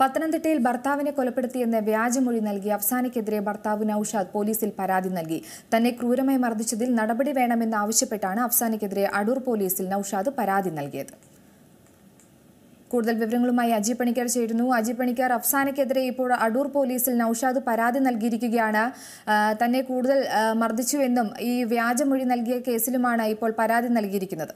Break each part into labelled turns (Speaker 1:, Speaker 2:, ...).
Speaker 1: പത്തനംതിട്ടയിൽ ഭർത്താവിനെ കൊലപ്പെടുത്തിയെന്ന് വ്യാജമൊഴി നൽകി അഫ്സാനയ്ക്കെതിരെ ഭർത്താവ് നൌഷാദ് പോലീസിൽ പരാതി നൽകി തന്നെ ക്രൂരമായി മർദ്ദിച്ചതിൽ നടപടി വേണമെന്ന് ആവശ്യപ്പെട്ടാണ് അഫ്സാനയ്ക്കെതിരെ അടൂർ പോലീസിൽ നൌഷാദ് പരാതി നൽകിയത് കൂടുതൽ വിവരങ്ങളുമായി അജി പണിക്കർ ചേരുന്നു അജി പണിക്കർ അഫ്സാനയ്ക്കെതിരെ ഇപ്പോൾ അടൂർ പോലീസിൽ നൌഷാദ് പരാതി നൽകിയിരിക്കുകയാണ് ആ, തന്നെ കൂടുതൽ ആ, മർദ്ദിച്ചുവെന്നും ഈ വ്യാജമൊഴി നൽകിയ കേസിലുമാണ് ഇപ്പോൾ പരാതി നൽകിയിരിക്കുന്നത്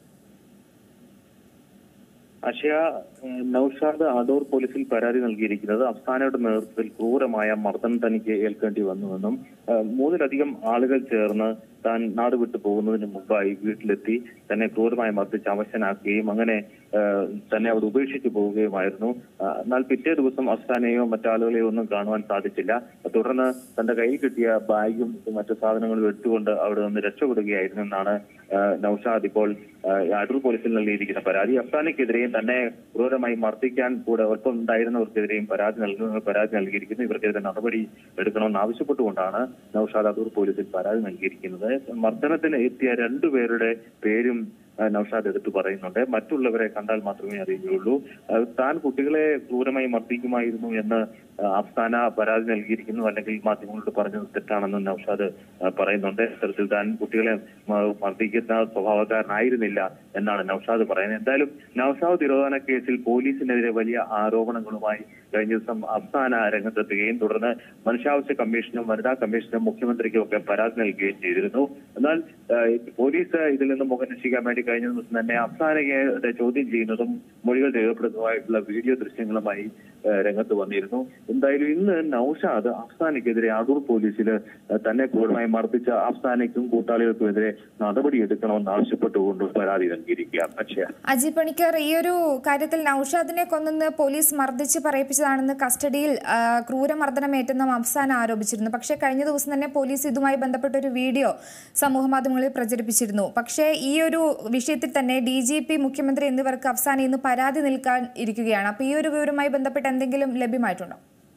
Speaker 2: അക്ഷയ ഏഹ്, നൌഷാദ് അടൂർ പോലീസിൽ പരാതി നൽകിയിരിക്കുന്നത് അഫ്സാനയുടെ നേതൃത്വത്തിൽ ക്രൂരമായ മർദ്ദനം തനിക്ക് ഏൽക്കേണ്ടി വന്നുവെന്നും ഏഹ്, മൂന്നിലധികം ആളുകൾ ചേർന്ന് താൻ നാട് വിട്ടു പോകുന്നതിന് മുമ്പായി വീട്ടിലെത്തി തന്നെ ക്രൂരമായി മർദ്ദിച്ച് അവശനാക്കുകയും അങ്ങനെ ഏഹ്, തന്നെ അവിടെ ഉപേക്ഷിച്ചു പോവുകയുമായിരുന്നു ആ, എന്നാൽ പിറ്റേ ദിവസം അഫ്സാനെയോ മറ്റാളുകളെയോ ഒന്നും കാണുവാൻ സാധിച്ചില്ല തുടർന്ന് തന്റെ കയ്യിൽ കിട്ടിയ ബാഗും മറ്റു സാധനങ്ങളും എടുത്തുകൊണ്ട് അവിടെ നിന്ന് രക്ഷപ്പെടുകയായിരുന്നു എന്നാണ് ഏഹ്, നൌഷാദ് ഇപ്പോൾ ഏഹ്, അടൂർ പോലീസിൽ നൽകിയിരിക്കുന്ന പരാതി അഫ്സാനയ്ക്കെതിരെയും തന്നെ ക്രൂരമായി മർദ്ദിക്കാൻ കൂടെ ഒപ്പം ഉണ്ടായിരുന്നവർക്കെതിരെയും പരാതി നൽകുന്ന പരാതി നൽകിയിരിക്കുന്നു ഇവർക്കെതിരെ നടപടി എടുക്കണമെന്ന് ആവശ്യപ്പെട്ടുകൊണ്ടാണ് നൌഷാദ് അടൂർ പോലീസിൽ പരാതി നൽകിയിരിക്കുന്നത് മർദ്ദനത്തിന് എത്തിയ രണ്ടുപേരുടെ പേരും ആ, നൌഷാദ് എടുത്തു പറയുന്നുണ്ട് മറ്റുള്ളവരെ കണ്ടാൽ മാത്രമേ അറിയുകയുള്ളൂ ആ, താൻ കുട്ടികളെ ക്രൂരമായി മർദ്ദിക്കുമായിരുന്നു എന്ന് ആ, അഫ്സാന പരാതി നൽകിയിരിക്കുന്നു അല്ലെങ്കിൽ മാധ്യമങ്ങളോട് പറഞ്ഞത് തെറ്റാണെന്ന് നൌഷാദ് ആ, പറയുന്നുണ്ട് ഇത്തരത്തിൽ താൻ കുട്ടികളെ മ- മർദ്ദിക്കുന്ന സ്വഭാവക്കാരനായിരുന്നില്ല എന്നാണ് നൌഷാദ് പറയുന്നത് എന്തായാലും നൌഷാദ് തിരോധാന കേസിൽ പോലീസിനെതിരെ വലിയ ആരോപണങ്ങളുമായി കഴിഞ്ഞ ദിവസം അഫ്സാന രംഗത്തെത്തുകയും തുടർന്ന് മനുഷ്യാവകാശ കമ്മീഷനും വനിതാ കമ്മീഷനും മുഖ്യമന്ത്രിക്കും ഒക്കെ പരാതി നൽകുകയും ചെയ്തിരുന്നു എന്നാൽ ആ, പോലീസ് ഇതിൽ നിന്ന് മുഖം രക്ഷിക്കാൻ വേണ്ടി കഴിഞ്ഞ ദിവസം തന്നെ അഫ്സാനയുടെ ചോദ്യം ചെയ്യുന്നതും മൊഴികൾ രേഖപ്പെടുത്തുന്നതുമായിട്ടുള്ള വീഡിയോ ദൃശ്യങ്ങളുമായി ആ, രംഗത്ത് വന്നിരുന്നു എന്തായാലും ഇന്ന് നൌഷാദ് അഫ്സാനയ്ക്കെതിരെ അടൂർ പോലീസിൽ തന്നെ ക്രൂരമായി മർദ്ദിച്ച അഫ്സാനയ്ക്കും കൂട്ടാളികൾക്കുമെതിരെ നടപടിയെടുക്കണമെന്ന് ആവശ്യപ്പെട്ടുകൊണ്ട് പരാതി നൽകിയിരിക്കുകയാണ് അക്ഷയ
Speaker 1: അജി പണിക്കർ ഈ ഒരു കാര്യത്തിൽ നൌഷാദിനെ കൊന്നെന്ന് പോലീസ് മർദ്ദിച്ച് പറയിപ്പിച്ചതാണെന്ന് കസ്റ്റഡിയിൽ ആ, ക്രൂരമർദ്ദനമേറ്റെന്നും അഫ്സാന ആരോപിച്ചിരുന്നു പക്ഷേ കഴിഞ്ഞ ദിവസം തന്നെ പോലീസ് ഇതുമായി ബന്ധപ്പെട്ട ഒരു വീഡിയോ സമൂഹ മാധ്യമങ്ങളിൽ പ്രചരിപ്പിച്ചിരുന്നു പക്ഷേ ഈ ഒരു വിഷയത്തിൽ തന്നെ ഡി ജി പി മുഖ്യമന്ത്രി എന്നിവർക്ക് അഫ്സാന ഇന്ന് പരാതി നിൽക്കാൻ ഇരിക്കുകയാണ് അപ്പോൾ ഈ ഒരു വിവരവുമായി ബന്ധപ്പെട്ട് എന്തെങ്കിലും ലഭ്യമായിട്ടുണ്ടോ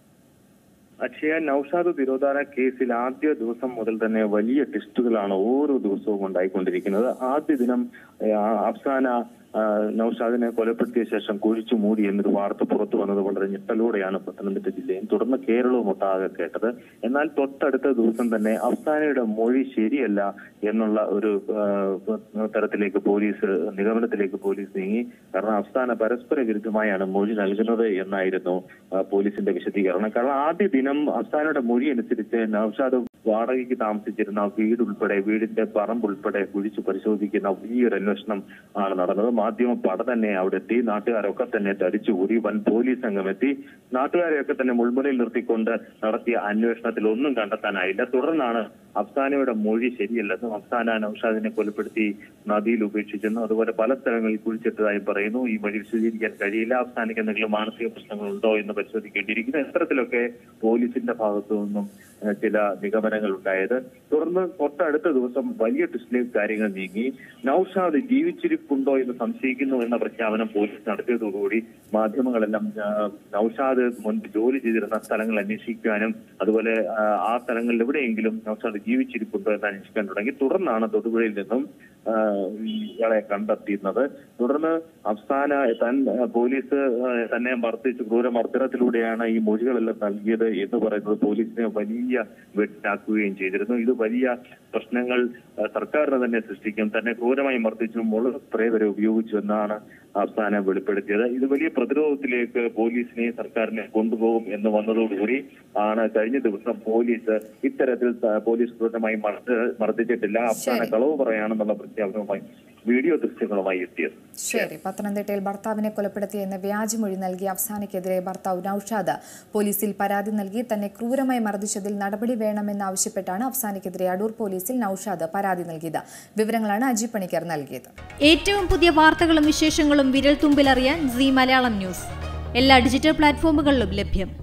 Speaker 2: അക്ഷയ നൌഷാദ് തിരോധാന കേസിൽ ആദ്യ ദിവസം മുതൽ തന്നെ വലിയ ടെസ്റ്റുകളാണ് ഓരോ ദിവസവും ഉണ്ടായിക്കൊണ്ടിരിക്കുന്നത് ആദ്യ ദിനം ആ, അഫ്സാന ആ, നൌഷാദിനെ കൊലപ്പെടുത്തിയ ശേഷം കുഴിച്ചു മൂടി എന്നൊരു വാർത്ത പുറത്തു വന്നത് വളരെ ഞെട്ടലോടെയാണ് പത്തനംതിട്ട ജില്ലയും തുടർന്ന് കേരളവും ഒട്ടാകെ കേട്ടത് എന്നാൽ തൊട്ടടുത്ത ദിവസം തന്നെ അഫ്സാനയുടെ മൊഴി ശരിയല്ല എന്നുള്ള ഒരു ആ, തരത്തിലേക്ക് പോലീസ് നിഗമനത്തിലേക്ക് പോലീസ് നീങ്ങി കാരണം അഫ്സാന പരസ്പര വിരുദ്ധമായാണ് മൊഴി നൽകുന്നത് എന്നായിരുന്നു ആ, പോലീസിന്റെ വിശദീകരണം കാരണം ആദ്യ ദിനം അഫ്സാനയുടെ മൊഴി അനുസരിച്ച് നൌഷാദ് വാടകയ്ക്ക് താമസിച്ചിരുന്ന വീട് ഉൾപ്പെടെ വീടിന്റെ പറമ്പ് ഉൾപ്പെടെ കുഴിച്ചു പരിശോധിക്കുന്ന വലിയൊരു അന്വേഷണം ആണ് നടന്നത് മാധ്യമ പട തന്നെ അവിടെ എത്തി നാട്ടുകാരൊക്കെ തന്നെ തടിച്ചുകൂടി വൻ പോലീസ് സംഘം എത്തി നാട്ടുകാരെയൊക്കെ തന്നെ മുൾമുനയിൽ നിർത്തിക്കൊണ്ട് നടത്തിയ അന്വേഷണത്തിൽ ഒന്നും കണ്ടെത്താനായില്ല തുടർന്നാണ് അഫ്സാനയുടെ മൊഴി ശരിയല്ലെന്നും അഫ്സാന നൌഷാദിനെ കൊലപ്പെടുത്തി നദിയിൽ ഉപേക്ഷിച്ചെന്നും അതുപോലെ പല സ്ഥലങ്ങളിൽ കുഴിച്ചിട്ടതായി പറയുന്നു ഈ മൊഴി വിശദീകരിക്കാൻ കഴിയില്ല അഫ്സാനയ്ക്ക് എന്തെങ്കിലും മാനസിക പ്രശ്നങ്ങളുണ്ടോ എന്ന് പരിശോധിക്കേണ്ടിയിരിക്കുന്നു ഇത്തരത്തിലൊക്കെ പോലീസിന്റെ ഭാഗത്തു നിന്നും ഏഹ്, ചില നിഗമനങ്ങൾ ഉണ്ടായത് തുടർന്ന് തൊട്ടടുത്ത ദിവസം വലിയ ടെസ്റ്റിലേക്ക് കാര്യങ്ങൾ നീങ്ങി നൌഷാദ് ജീവിച്ചിരിപ്പുണ്ടോ എന്ന് സംശയിക്കുന്നു എന്ന പ്രഖ്യാപനം പോലീസ് നടത്തിയതോടുകൂടി മാധ്യമങ്ങളെല്ലാം ആ, നൌഷാദ് മുൻപ് ജോലി ചെയ്തിരുന്ന സ്ഥലങ്ങൾ അന്വേഷിക്കാനും അതുപോലെ ആ, ആ സ്ഥലങ്ങളിൽ എവിടെയെങ്കിലും നൌഷാദ് ജീവിച്ചിരിപ്പുണ്ടോ എന്ന് അന്വേഷിക്കാൻ തുടങ്ങി തുടർന്നാണ് തൊടുപുഴയിൽ നിന്നും ആ, ഇയാളെ കണ്ടെത്തിയിരുന്നത് തുടർന്ന് അഫ്സാന താൻ ആ, പോലീസ് ആ, തന്നെ മർദ്ദിച്ച് ക്രൂരമർദ്ദനത്തിലൂടെയാണ് ഈ മൊഴികളെല്ലാം നൽകിയത് എന്ന് പറയുന്നത് പോലീസിനെ വലിയ വെട്ടാക്കുകയും ചെയ്തിരുന്നു ഇത് വലിയ പ്രശ്നങ്ങൾ ആ, സർക്കാരിന് തന്നെ സൃഷ്ടിക്കും തന്നെ ക്രൂരമായി മർദ്ദിച്ചു മുള സ്പ്രേ വരെ ഉപയോഗിച്ചു എന്നാണ് അഫ്സാന വെളിപ്പെടുത്തിയത് ഇത് വലിയ പ്രതിരോധത്തിലേക്ക് പോലീസിനെ സർക്കാരിനെ കൊണ്ടുപോകും എന്ന് വന്നതോടുകൂടി ആണ് കഴിഞ്ഞ ദിവസം പോലീസ് ഇത്തരത്തിൽ ത- പോലീസ് ക്രൂരമായി മർദ്ദ- മർദ്ദിച്ചിട്ടില്ല അഫ്സാന
Speaker 1: ശരി.
Speaker 2: കളവ് പറയാണെന്നുള്ള പ്രഖ്യാപനവുമായി വീഡിയോ ദൃശ്യങ്ങളുമായി എത്തിയത്
Speaker 1: ശരി പത്തനംതിട്ടയിൽ ഭർത്താവിനെ കൊലപ്പെടുത്തിയെന്ന് വ്യാജമൊഴി നൽകിയ അഫ്സാനയ്ക്കെതിരെ ഭർത്താവ് നൌഷാദ് പോലീസിൽ പരാതി നൽകി തന്നെ ക്രൂരമായി മർദ്ദിച്ചതിൽ നടപടി വേണമെന്നാവശ്യപ്പെട്ടാണ് അഫ്സാനയ്ക്കെതിരെ അടൂർ പോലീസിൽ നൌഷാദ് പരാതി നൽകിയത് വിവരങ്ങളാണ് അജി പണിക്കർ നൽകിയത്
Speaker 3: ഏറ്റവും പുതിയ വാർത്തകളും വിശേഷങ്ങളും വിരൽ തുമ്പിലറിയാൻ സി മലയാളം ന്യൂസ് എല്ലാ ഡിജിറ്റൽ പ്ലാറ്റ്ഫോമുകളിലും ലഭ്യം